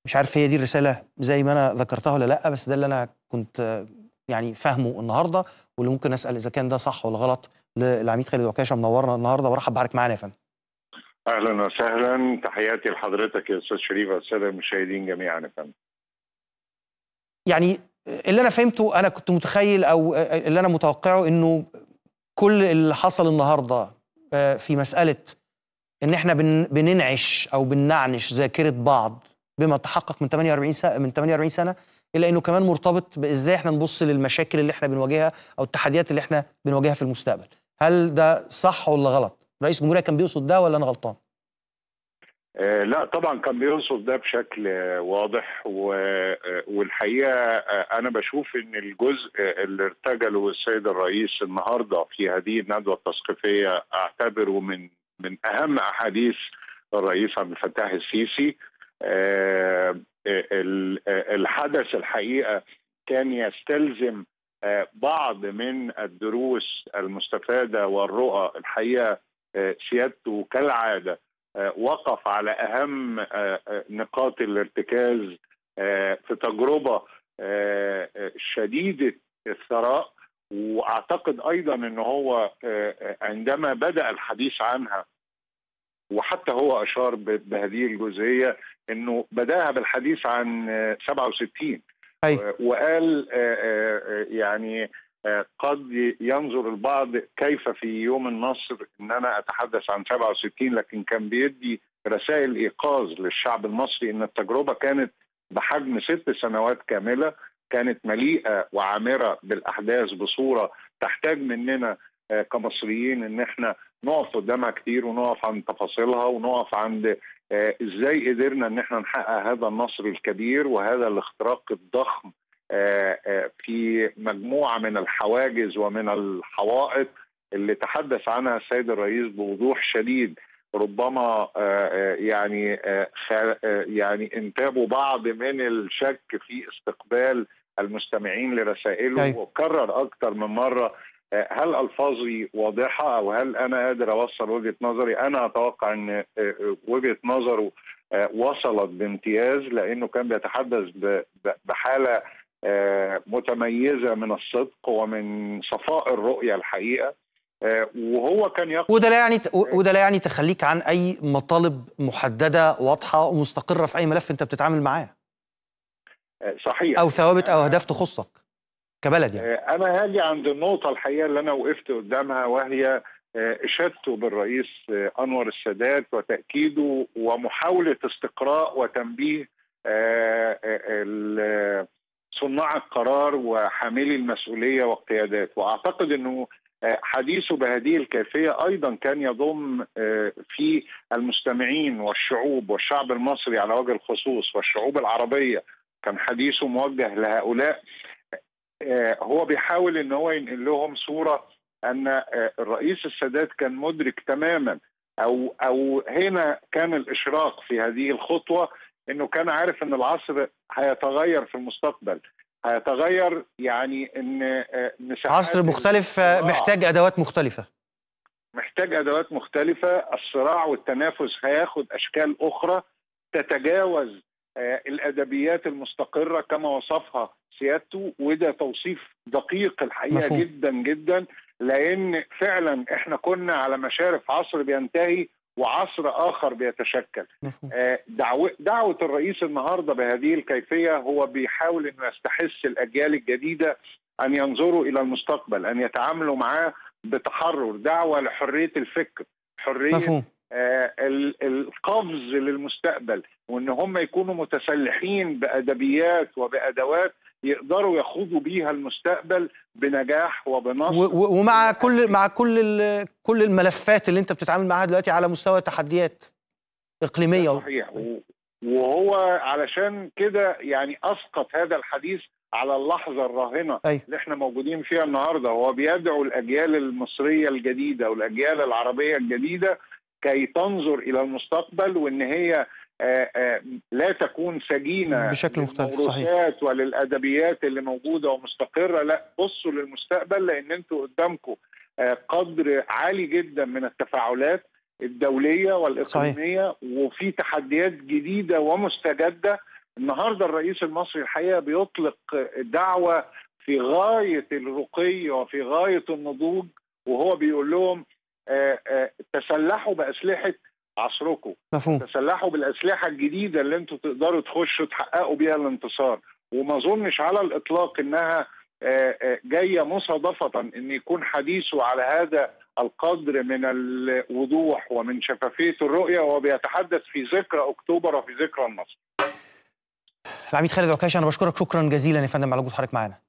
مش عارف هي دي الرسالة زي ما أنا ذكرتها ولا لأ بس ده اللي أنا كنت آه، يعني فاهمه النهارده واللي ممكن أسأل إذا كان ده صح ولا غلط للعميد خالد وكاشة منورنا النهارده برحب بحضرتك معانا يا فندم. اهلا وسهلا تحياتي لحضرتك يا استاذ شريف والساده المشاهدين جميعا يا فندم يعني اللي أنا فهمته أنا كنت متخيل أو اللي أنا متوقعه إنه كل اللي حصل النهارده آه، في مسألة إن إحنا بن- بننعش أو بننعنش ذاكرة بعض بما تحقق من 48 سنة من 48 سنة إلا إنه كمان مرتبط بإزاي إحنا نبص للمشاكل اللي إحنا بنواجهها أو التحديات اللي إحنا بنواجهها في المستقبل. هل ده صح ولا غلط؟ رئيس الجمهورية كان بيقصد ده ولا أنا غلطان؟ آه لا طبعا كان بيقصد ده بشكل آه، واضح و- آه، والحقيقه آه، انا بشوف ان الجزء اللي ارتجله السيد الرئيس النهارده في هذه الندوه التثقيفيه اعتبره من من اهم احاديث الرئيس عبد الفتاح السيسي آه، آه، ال- آه، الحدث الحقيقه كان يستلزم آه، بعض من الدروس المستفاده والرؤى الحقيقه آه، سيادته كالعاده آه، وقف على اهم آه، آه، نقاط الارتكاز آه، في تجربه آه، آه، شديده الثراء واعتقد ايضا ان هو آه، آه، عندما بدا الحديث عنها وحتى هو اشار ب- بهذه الجزئيه انه بداها بالحديث عن آه، 67 أي وقال آه، آه، آه، يعني آه، قد ينظر البعض كيف في يوم النصر ان انا اتحدث عن 67 لكن كان بيدي رسائل ايقاظ للشعب المصري ان التجربه كانت بحجم ست سنوات كامله كانت مليئه وعامره بالاحداث بصوره تحتاج مننا آه، كمصريين ان احنا نقف قدامها كتير ونقف عند تفاصيلها ونقف عند آه، ازاي قدرنا ان احنا نحقق هذا النصر الكبير وهذا الاختراق الضخم آه، آه، في مجموعه من الحواجز ومن الحوائط اللي تحدث عنها السيد الرئيس بوضوح شديد ربما آه، آه، يعني آه، خ- آه، يعني انتابوا بعض من الشك في استقبال المستمعين لرسائله أيوة. وكرر اكثر من مره آه، هل الفاظي واضحه او هل انا قادر اوصل وجهه نظري؟ انا اتوقع ان آه، آه، وجهه نظره آه، وصلت بامتياز لانه كان بيتحدث ب- ب- بحاله آه، متميزه من الصدق ومن صفاء الرؤيه الحقيقه آه، وهو كان يقصد وده لا يعني وده لا يعني تخليك عن أي مطالب محددة واضحة ومستقرة في أي ملف أنت بتتعامل معاه آه، صحيح أو ثوابت أو أهداف تخصك كبلد يعني. آه، انا هاجي عند النقطه الحقيقه اللي انا وقفت قدامها وهي آه، اشادته بالرئيس آه، انور السادات وتاكيده ومحاوله استقراء وتنبيه آه، آه، ال- صناع القرار وحاملي المسؤوليه والقيادات واعتقد انه آه، حديثه بهذه الكيفيه ايضا كان يضم آه، في المستمعين والشعوب والشعب المصري على وجه الخصوص والشعوب العربيه كان حديثه موجه لهؤلاء آه، هو بيحاول ان هو ينقل لهم صوره ان آه، الرئيس السادات كان مدرك تماما او او هنا كان الاشراق في هذه الخطوه انه كان عارف ان العصر هيتغير في المستقبل هيتغير يعني ان آه، مساحات عصر مختلف آه، الصراع محتاج أدوات مختلفة محتاج ادوات مختلفه الصراع والتنافس هياخد اشكال اخرى تتجاوز آه، الادبيات المستقره كما وصفها سيادته وده توصيف دقيق الحقيقه مفهوم. مفهوم. جدا جدا لان فعلا احنا كنا على مشارف عصر بينتهي وعصر اخر بيتشكل مفهوم. آه، دعوة, دعوة الرئيس النهاردة بهذه الكيفية هو بيحاول أنه يستحث الأجيال الجديدة أن ينظروا إلى المستقبل أن يتعاملوا معاه بتحرر دعوة لحرية الفكر حرية مفهوم آه، ال- القفز للمستقبل وان هم يكونوا متسلحين بادبيات وبادوات يقدروا يخوضوا بيها المستقبل بنجاح وبنصر و- و- ومع كل مع كل ال- كل الملفات اللي انت بتتعامل معاها دلوقتي على مستوى تحديات اقليميه و- صحيح و- وهو علشان كده يعني اسقط هذا الحديث على اللحظه الراهنه أيوة. اللي احنا موجودين فيها النهارده هو بيدعو الاجيال المصريه الجديده والاجيال العربيه الجديده كي تنظر الى المستقبل وان هي آه، آه، لا تكون سجينه بشكل مختلف، صحيح. للموروثات وللادبيات اللي موجوده ومستقره لا بصوا للمستقبل لان انتوا قدامكم آه، قدر عالي جدا من التفاعلات الدوليه والاقليميه وفي تحديات جديده ومستجده النهارده الرئيس المصري الحقيقه بيطلق دعوه في غايه الرقي وفي غايه النضوج وهو بيقول لهم آه، آه، تسلحوا باسلحه عصركم مفهوم تسلحوا بالاسلحه الجديده اللي انتم تقدروا تخشوا تحققوا بيها الانتصار وما اظنش على الاطلاق انها آه، آه، جايه مصادفه ان يكون حديثه على هذا القدر من الوضوح ومن شفافيه الرؤيه وهو بيتحدث في ذكرى اكتوبر وفي ذكرى النصر العميد خالد عكاش انا بشكرك شكرا جزيلا يا فندم على وجود حضرتك معانا